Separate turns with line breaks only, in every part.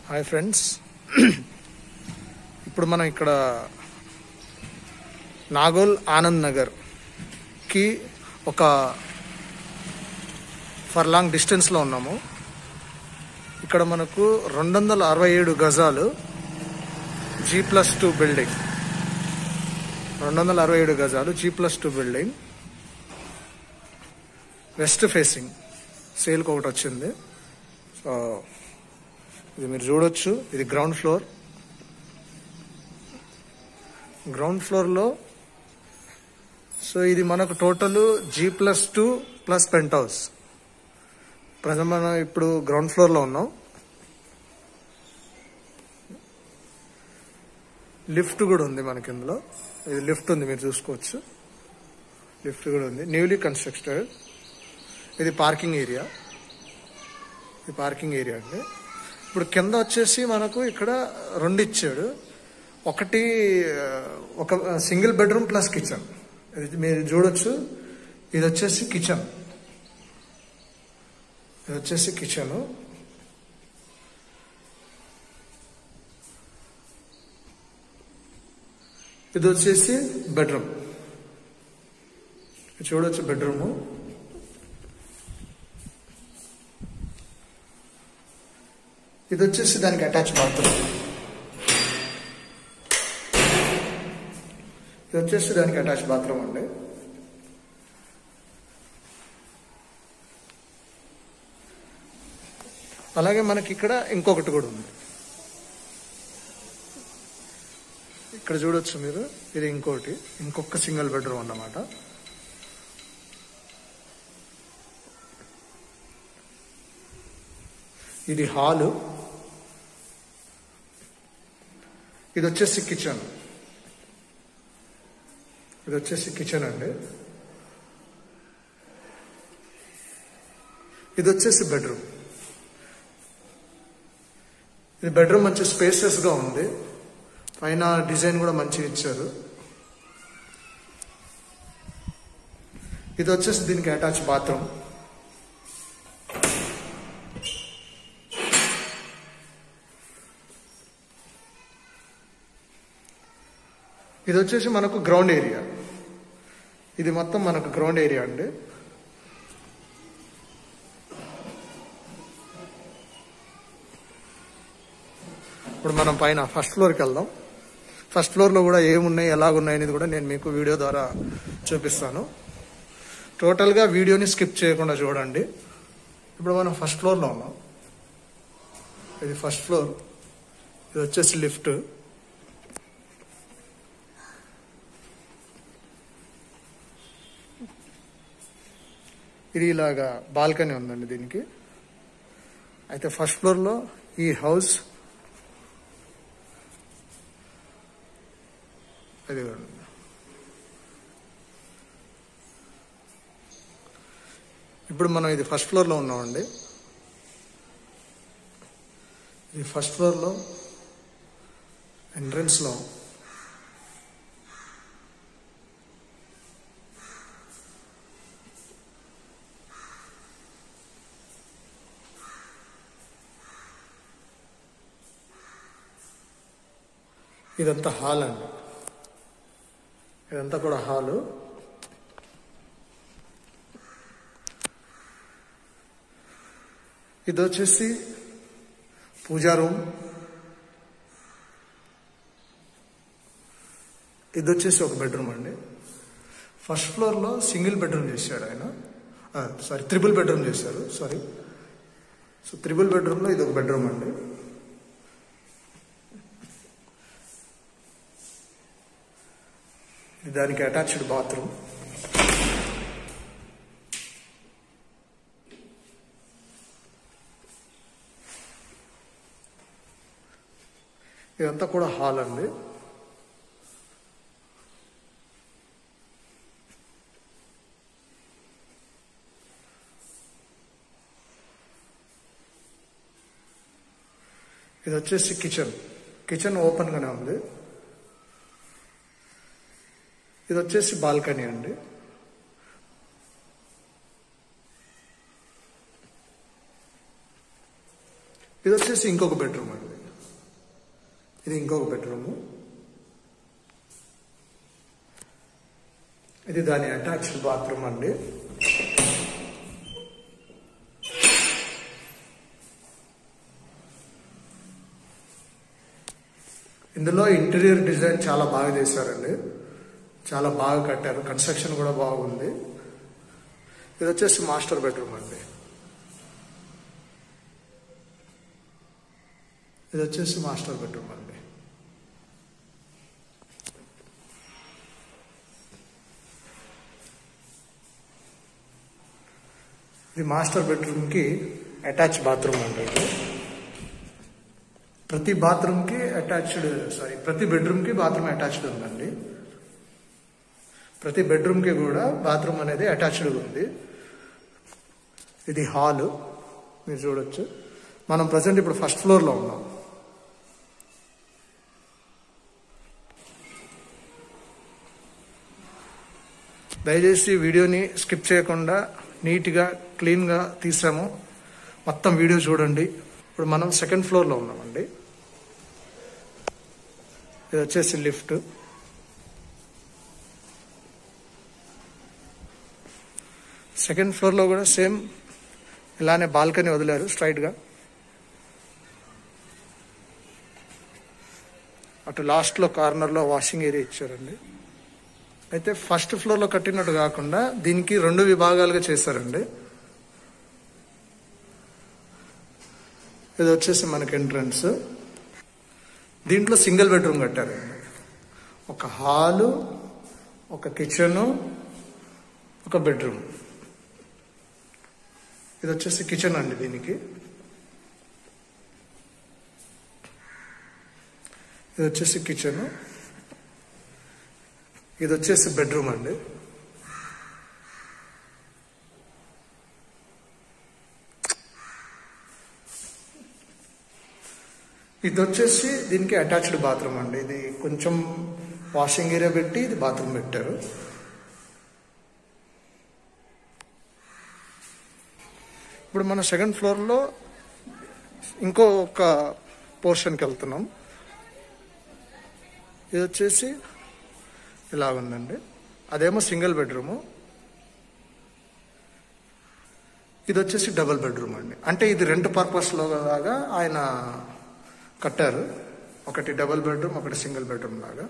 hi friends ఇప్పుడు మనం ఇక్కడ నాగోల్ ఆనంద్ నగర్కి ఒక ఫర్ లాంగ్ డిస్టెన్స్లో ఉన్నాము ఇక్కడ మనకు రెండు వందల అరవై ఏడు గజాలు జీ ప్లస్ టూ బిల్డింగ్ రెండు వందల అరవై ఏడు గజాలు G plus two building west facing సేల్కి ఒకటి వచ్చింది సో ఇది మీరు చూడొచ్చు ఇది గ్రౌండ్ ఫ్లోర్ గ్రౌండ్ ఫ్లోర్లో సో ఇది మనకు total G plus two plus penthouse present మనం ఇప్పుడు గ్రౌండ్ ఫ్లోర్లో ఉన్నాం లిఫ్ట్ కూడా ఉంది మనకి ఇందులో ఇది లిఫ్ట్ ఉంది మీరు చూసుకోవచ్చు లిఫ్ట్ కూడా ఉంది న్యూలీ కన్స్ట్రక్టెడ్ ఇది పార్కింగ్ ఏరియా ఇది పార్కింగ్ ఏరియా అండి ఇప్పుడు కింద వచ్చేసి మనకు ఇక్కడ రెండు ఇచ్చాడు ఒకటి ఆ, ఒక సింగిల్ బెడ్రూమ్ ప్లస్ కిచెన్ ఇది మీరు చూడొచ్చు ఇది వచ్చేసి కిచెన్ ఇది వచ్చేసి కిచెన్ ఇది వచ్చేసి బెడ్రూమ్ చూడొచ్చు బెడ్రూము ఇది వచ్చేసి దానికి అటాచ్ బాత్రూమ్ ఇది వచ్చేసి దానికి అటాచ్ బాత్రూమ్ అండి అలాగే మనకి ఇక్కడ ఇంకొకటి కూడా ఉంది ఇక్కడ చూడొచ్చు మీరు ఇది ఇంకోటి ఇంకొక సింగిల్ బెడ్రూమ్ అన్నమాట ఇది హాలు ఇది వచ్చేసి కిచెన్ ఇది వచ్చేసి కిచెన్ అండి ఇది వచ్చేసి బెడ్రూమ్ ఇది బెడ్రూమ్ మంచి స్పేసెస్ గా ఉంది పైన డిజైన్ కూడా మంచిగా ఇచ్చారు ఇది వచ్చేసి దీనికి అటాచ్ బాత్రూమ్ ఇది వచ్చేసి మనకు గ్రౌండ్ ఏరియా ఇది మొత్తం మనకు గ్రౌండ్ ఏరియా అండి ఇప్పుడు మనం పైన ఫస్ట్ ఫ్లోర్కి వెళ్దాం ఫస్ట్ ఫ్లోర్లో కూడా ఏమున్నాయి ఎలాగున్నాయి అనేది కూడా నేను మీకు వీడియో ద్వారా చూపిస్తాను టోటల్గా వీడియోని స్కిప్ చేయకుండా చూడండి ఇప్పుడు మనం ఫస్ట్ ఫ్లోర్లో ఉన్నాం ఇది ఫస్ట్ ఫ్లోర్ ఇది వచ్చేసి లిఫ్ట్ ఇది ఇలాగా బాల్కనీ ఉందండి దీనికి అయితే ఫస్ట్ ఫ్లోర్లో ఈ హౌస్ అది ఇప్పుడు మనం ఇది ఫస్ట్ ఫ్లోర్లో ఉన్నామండి ఇది ఫస్ట్ ఫ్లోర్లో ఎంట్రన్స్లో ఇదంతా హాల్ అండి ఇదంతా కూడా హాలు ఇది వచ్చేసి పూజా రూమ్ ఇది వచ్చేసి ఒక బెడ్రూమ్ అండి ఫస్ట్ ఫ్లోర్లో సింగిల్ బెడ్రూమ్ చేశాడు ఆయన సారీ త్రిబుల్ బెడ్రూమ్ చేశారు సారీ సో త్రిబుల్ బెడ్రూమ్లో ఇది ఒక బెడ్రూమ్ అండి ఇది దానికి అటాచ్డ్ బాత్రూమ్ ఇదంతా కూడా హాల్ అండి ఇది వచ్చేసి కిచెన్ కిచెన్ ఓపెన్ గానే ఉంది ఇది వచ్చేసి బాల్కనీ అండి ఇది వచ్చేసి ఇంకొక బెడ్రూమ్ అండి ఇది ఇంకొక బెడ్రూము ఇది దాని అటాచ్డ్ బాత్రూమ్ అండి ఇందులో ఇంటీరియర్ డిజైన్ చాలా బాగా చేశారండి చాలా బాగా కట్టారు కన్స్ట్రక్షన్ కూడా బాగుంది ఇది వచ్చేసి మాస్టర్ బెడ్రూమ్ అండి ఇది వచ్చేసి మాస్టర్ బెడ్రూమ్ అండి ఇది మాస్టర్ బెడ్రూమ్కి అటాచ్ బాత్రూమ్ అండి ఇది ప్రతి బాత్రూమ్కి అటాచ్డ్ సారీ ప్రతి బెడ్రూమ్కి బాత్రూమ్ అటాచ్డ్ ఉందండి ప్రతి బెడ్రూమ్కి కూడా బాత్రూమ్ అనేది అటాచ్డ్ ఉంది ఇది హాలు మీరు చూడొచ్చు మనం ప్రజెంట్ ఇప్పుడు ఫస్ట్ ఫ్లోర్లో ఉన్నాం దయచేసి వీడియోని స్కిప్ చేయకుండా నీట్గా క్లీన్గా తీసాము మొత్తం వీడియో చూడండి ఇప్పుడు మనం సెకండ్ ఫ్లోర్లో ఉన్నామండి ఇది వచ్చేసి లిఫ్ట్ సెకండ్ ఫ్లోర్లో కూడా సేమ్ ఇలానే బాల్కనీ వదిలారు స్ట్రైట్గా అటు లాస్ట్లో కార్నర్లో వాషింగ్ ఏరియా ఇచ్చారండి అయితే ఫస్ట్ ఫ్లోర్లో కట్టినట్టు కాకుండా దీనికి రెండు విభాగాలుగా చేశారండి ఇది వచ్చేసి మనకి ఎంట్రన్స్ దీంట్లో సింగిల్ బెడ్రూమ్ కట్టారండి ఒక హాలు ఒక కిచెను ఒక బెడ్రూమ్ ఇది వచ్చేసి కిచెన్ అండి దీనికి ఇది వచ్చేసి కిచెన్ ఇది వచ్చేసి బెడ్రూమ్ అండి ఇది వచ్చేసి దీనికి అటాచ్డ్ బాత్రూమ్ అండి ఇది కొంచెం వాషింగ్ ఏరియా పెట్టి ఇది బాత్రూమ్ పెట్టారు ఇప్పుడు మన సెకండ్ ఫ్లోర్లో ఇంకో ఒక పోర్షన్కి వెళ్తున్నాం ఇది వచ్చేసి ఇలా ఉందండి అదేమో సింగిల్ బెడ్రూము ఇది వచ్చేసి డబుల్ బెడ్రూమ్ అండి అంటే ఇది రెంట్ పర్పస్లో లాగా ఆయన కట్టారు ఒకటి డబుల్ బెడ్రూమ్ ఒకటి సింగిల్ బెడ్రూమ్ లాగా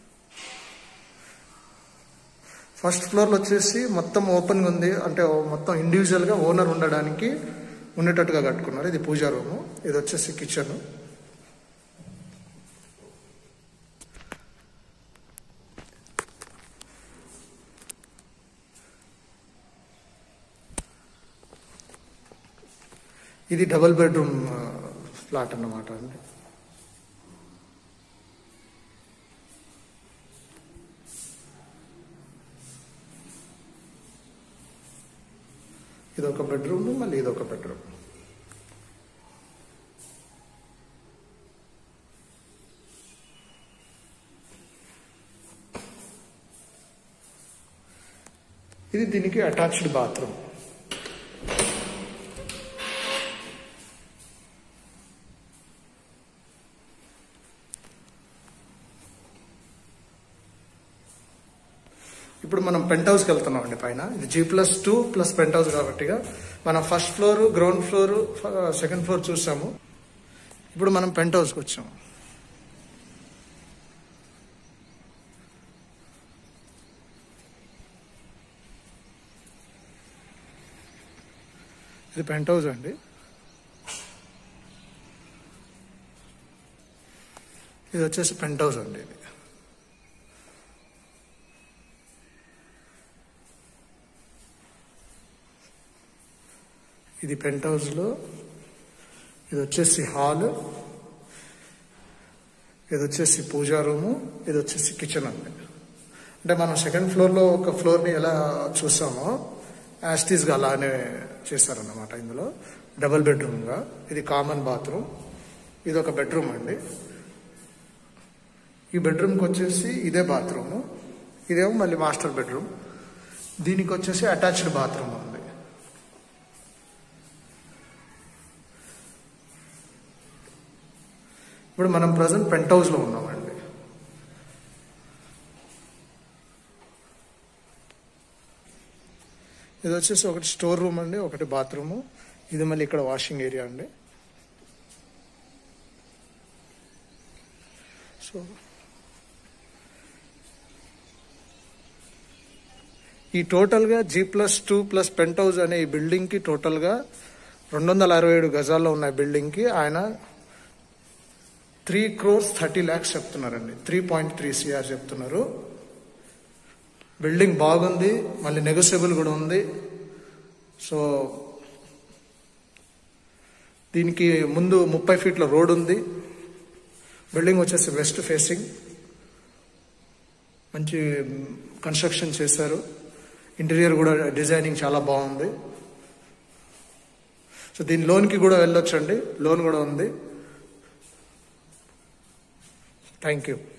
ఫస్ట్ ఫ్లోర్లో వచ్చేసి మొత్తం ఓపెన్గా ఉంది అంటే మొత్తం ఇండివిజువల్గా ఓనర్ ఉండడానికి ఉండేటట్టుగా కట్టుకున్నారు ఇది పూజా రూము ఇది వచ్చేసి కిచెన్ ఇది డబుల్ బెడ్రూమ్ ఫ్లాట్ అన్నమాట అండి ఇది ఒక బెడ్రూమ్ మళ్ళీ ఇది ఒక బెడ్రూమ్ ఇది దీనికి అటాచ్డ్ బాత్రూమ్ ఇప్పుడు మనం పెంట్ హౌస్కి వెళ్తున్నాం అండి పైన ఇది G plus two plus penthouse కాబట్టిగా మనం first floor ground floor second floor చూసాము ఇప్పుడు మనం పెంట్ హౌస్కి వచ్చాము ఇది పెంట్ హౌస్ అండి ఇది వచ్చేసి పెంట్ హౌస్ అండి ఇది ఇది పెంట్ హౌస్లో ఇది వచ్చేసి హాల్ ఇది వచ్చేసి పూజా రూము ఇది వచ్చేసి కిచెన్ అండి అంటే మనం సెకండ్ ఫ్లోర్లో ఒక ఫ్లోర్ని ఎలా చూసామో యాస్టీస్గా అలానే చేశారన్నమాట ఇందులో డబుల్ బెడ్రూమ్గా ఇది కామన్ బాత్రూమ్ ఇది ఒక బెడ్రూమ్ అండి ఈ బెడ్రూమ్కి వచ్చేసి ఇదే బాత్రూము ఇదేమో మళ్ళీ మాస్టర్ బెడ్రూమ్ దీనికి వచ్చేసి అటాచ్డ్ బాత్రూమ్ ఉంది ఇప్పుడు మనం ప్రజెంట్ పెంట్ హౌస్లో ఉన్నామండి ఇది వచ్చేసి ఒకటి స్టోర్ రూమ్ అండి ఒకటి బాత్రూము ఇది మళ్ళీ ఇక్కడ వాషింగ్ ఏరియా అండి సో ఈ టోటల్గా G plus two plus penthouse అనే ఈ బిల్డింగ్కి టోటల్గా రెండు వందల అరవై ఏడు గజాల్లో ఉన్న బిల్డింగ్కి ఆయన త్రీ క్రోర్స్ థర్టీ ల్యాక్స్ చెప్తున్నారండి త్రీ పాయింట్ త్రీ సిఆర్ చెప్తున్నారు బిల్డింగ్ బాగుంది మళ్ళీ నెగోషియబుల్ కూడా ఉంది సో దీనికి ముందు ముప్పై ఫీట్ల రోడ్ ఉంది బిల్డింగ్ వచ్చేసి వెస్ట్ ఫేసింగ్ మంచి కన్స్ట్రక్షన్ చేశారు ఇంటీరియర్ కూడా డిజైనింగ్ చాలా బాగుంది సో దీని లోన్కి కూడా వెళ్ళొచ్చండి లోన్ కూడా ఉంది థ్యాంక్ యూ